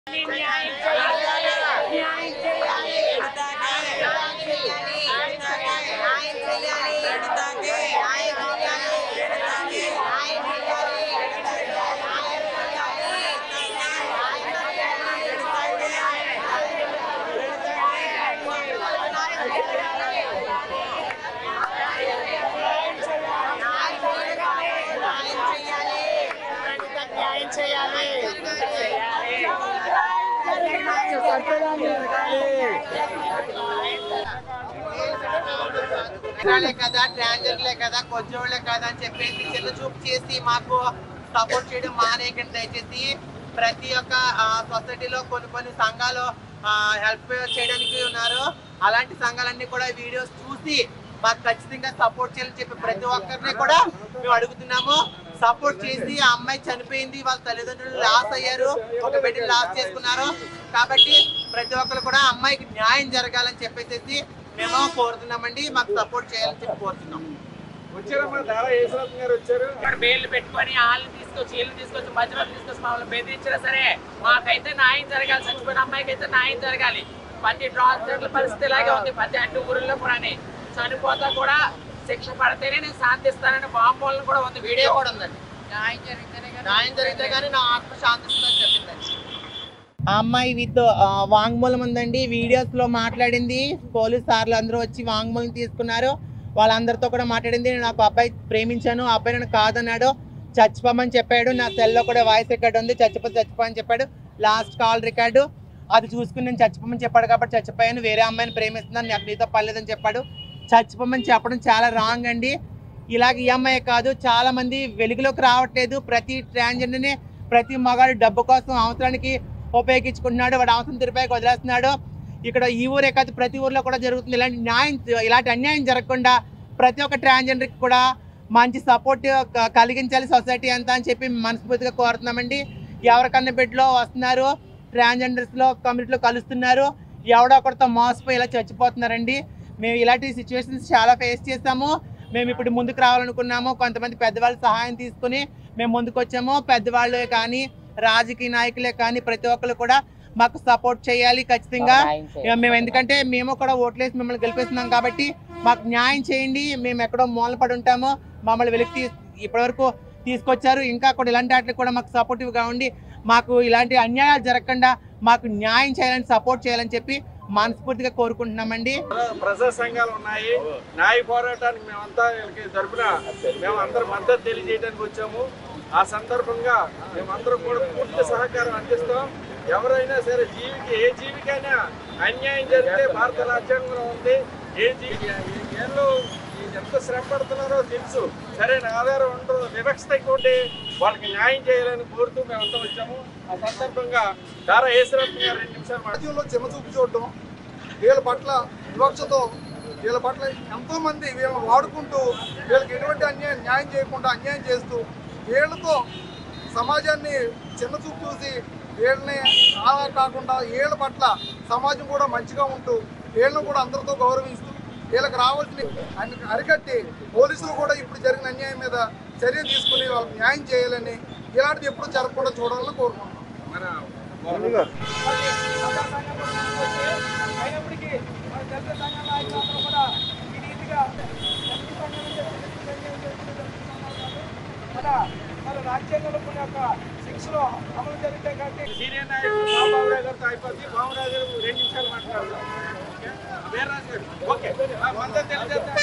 ట్రాన్స్జెండర్లే కదా ట్రాన్స్జెండర్లే కదా కొజ్జోళ్ళే కదా అని చెప్పేసి చిన్న చూపు చేసి మాకు సపోర్ట్ చేయడం మానేయకండి దయచేసి ప్రతి ఒక్క సొసైటీలో కొన్ని కొన్ని సంఘాలు హెల్ప్ చేయడానికి ఉన్నారు అలాంటి సంఘాలన్నీ కూడా వీడియోస్ చూసి మాకు ఖచ్చితంగా సపోర్ట్ చేయాలని చెప్పి ప్రతి ఒక్కరిని కూడా మేము అడుగుతున్నాము సపోర్ట్ చేసి ఆ అమ్మాయి చనిపోయింది వాళ్ళ తల్లిదండ్రులు లాస్ అయ్యారు ఒక బిడ్డను లాస్ చేసుకున్నారు కాబట్టి ప్రతి ఒక్కరు కూడా ఆ అమ్మాయికి న్యాయం జరగాలని చెప్పేసి మేము కోరుతున్నామండి మాకు సపోర్ట్ చేయాలని చెప్పి కోరుతున్నాం వచ్చారమ్మా ధారా యేసురత్న గారు వచ్చారు ఇక్కడ బెయిల్ పెట్టుకొని వాళ్ళని తీసుకొచ్చి వీళ్ళని తీసుకొచ్చి మధ్యలో తీసుకొచ్చి మమ్మల్ని బెదిరించినా సరే మాకైతే న్యాయం జరగాలి చచ్చిపోయిన అమ్మాయికి అయితే న్యాయం జరగాలి ప్రతి ట్రాన్స్జెండర్ల పరిస్థితి ఇలాగే ఉంది ప్రతి అన్ని ఊరిలో కూడా చనిపోతా కూడా శిక్ష పడితేనే నేను శాంతిస్తానని బాంబోలను కూడా ఉంది వీడియో కూడా ఉందండి న్యాయం జరిగితే కానీ నా ఆత్మ శాంతిస్తుందని చెప్పిందండి ఆ అమ్మాయి విత్ వాంగ్మూలం ఉందండి వీడియోస్ లో మాట్లాడింది పోలీస్ సార్లు అందరూ వచ్చి వాంగ్మూలం తీసుకున్నారు వాళ్ళందరితో కూడా మాట్లాడింది నేను నాకు అబ్బాయి ప్రేమించాను ఆ అబ్బాయి నన్ను కాదన్నాడు చచ్చిపోమని చెప్పాడు నా సెల్లో కూడా వాయిస్ రికార్డు ఉంది చచ్చిపోతే చచ్చిపోమని చెప్పాడు లాస్ట్ కాల్ రికార్డు అది చూసుకుని నేను చచ్చిపోమని చెప్పాడు కాబట్టి చచ్చిపోయాను వేరే అమ్మాయిని ప్రేమిస్తున్నాను నాకు నీతో పర్లేదని చెప్పాడు చచ్చిపోమని చెప్పడం చాలా రాంగ్ అండి ఇలాగ ఈ అమ్మాయి కాదు చాలా మంది వెలుగులోకి రావట్లేదు ప్రతి ట్రాన్స్జెండర్ని ప్రతి మగాడు డబ్బు కోసం అవసరానికి ఉపయోగించుకుంటున్నాడు వాడు అవసరం తిరిపాయికి వదిలేస్తున్నాడు ఇక్కడ ఈ ఊరే కాదు ప్రతి ఊర్లో కూడా జరుగుతుంది ఇలాంటి న్యాయం ఇలాంటి అన్యాయం జరగకుండా ప్రతి ఒక్క ట్రాన్స్జెండర్కి కూడా మంచి సపోర్ట్ కలిగించాలి సొసైటీ అంతా అని చెప్పి మనస్ఫూర్తిగా కోరుతున్నామండి ఎవరికన్నా బిడ్డలో వస్తున్నారు ట్రాన్స్జెండర్స్లో కమ్యూనిటీలో కలుస్తున్నారు ఎవడో ఒకరితో మోసపోయి ఇలా చచ్చిపోతున్నారండి మేము ఇలాంటి సిచ్యువేషన్స్ చాలా ఫేస్ చేస్తాము మేము ఇప్పుడు ముందుకు రావాలనుకున్నాము కొంతమంది పెద్దవాళ్ళ సహాయం తీసుకుని మేము ముందుకు వచ్చాము పెద్దవాళ్ళే కానీ రాజకీయ నాయకులే కానీ ప్రతి ఒక్కరు కూడా మాకు సపోర్ట్ చేయాలి ఖచ్చితంగా ఇక మేము ఎందుకంటే మేము కూడా ఓట్లేసి మిమ్మల్ని గెలిపిస్తున్నాం కాబట్టి మాకు న్యాయం చేయండి మేము ఎక్కడో మూలపడి ఉంటాము మమ్మల్ని వెలికి తీ ఇప్పటివరకు తీసుకొచ్చారు ఇంకా కూడా ఇలాంటి వాటికి కూడా మాకు సపోర్టివ్గా ఉండి మాకు ఇలాంటి అన్యాయాలు జరగకుండా మాకు న్యాయం చేయాలని సపోర్ట్ చేయాలని చెప్పి మనస్ఫూర్తిగా కోరుకుంటున్నామండి ప్రజా సంఘాలు ఉన్నాయి న్యాయ పోరాటానికి మేమంతా వీళ్ళకి తరపున మేము అందరం మద్దతు తెలియజేయడానికి వచ్చాము ఆ సందర్భంగా మేమందరం కూడా పూర్తి సహకారం అందిస్తాం ఎవరైనా సరే జీవికి ఏ జీవికైనా అన్యాయం జరిగితే భారత రాజ్యాంగంలో ఉంది ఏ జీవి ఏళ్ళు ఎంత శ్రమ పడుతున్నారో తెలుసు సరైన ఆధారం ఉండదు వివక్షత ఎక్కువ ఉండి వాళ్ళకి న్యాయం చేయాలని కోరుతూ మేమంతా వచ్చాము ఆ సందర్భంగా దారా యేసురత్న గారు రెండు నిమిషాలు మాట్లాడారు. రాజ్యంలో చిన్న చూపు చూడటం వీళ్ళ పట్ల వివక్షతో వీళ్ళ పట్ల ఎంతో మంది వీళ్ళని వాడుకుంటూ వీళ్ళకి ఎటువంటి అన్యాయం న్యాయం చేయకుండా అన్యాయం చేస్తూ వీళ్ళతో సమాజాన్ని చిన్న చూపు చూసి వీళ్ళని అలా కాకుండా వీళ్ళ పట్ల సమాజం కూడా మంచిగా ఉంటూ వీళ్ళని కూడా అందరితో గౌరవిస్తూ వీళ్ళకి రావాల్సిన అన్ని అరికట్టి పోలీసులు కూడా ఇప్పుడు జరిగిన అన్యాయం మీద చర్య తీసుకుని వాళ్ళకి న్యాయం చేయాలని ఇలాంటిది ఎప్పుడు జరగకుండా చూడాలని కోరుకుంటున్నాం మన అయినప్పటికీ మన దళిత సంఘాల నాయకులందరూ కూడా ఈ రీతిగా దళిత సంఘాలను చెప్పి మన మన రాజ్యాంగంలో కొన్ని యొక్క శిక్షలు అమలు జరుగుతాయి కాబట్టి సీనియర్ నాయకులు బాబురావు గారితో అయిపోద్ది బాబురావు గారు రెండు నిమిషాలు మాట్లాడతారు ఓకే వీర్రాజు గారు ఓకే ఆ, మద్దతు తెలియజేద్దాం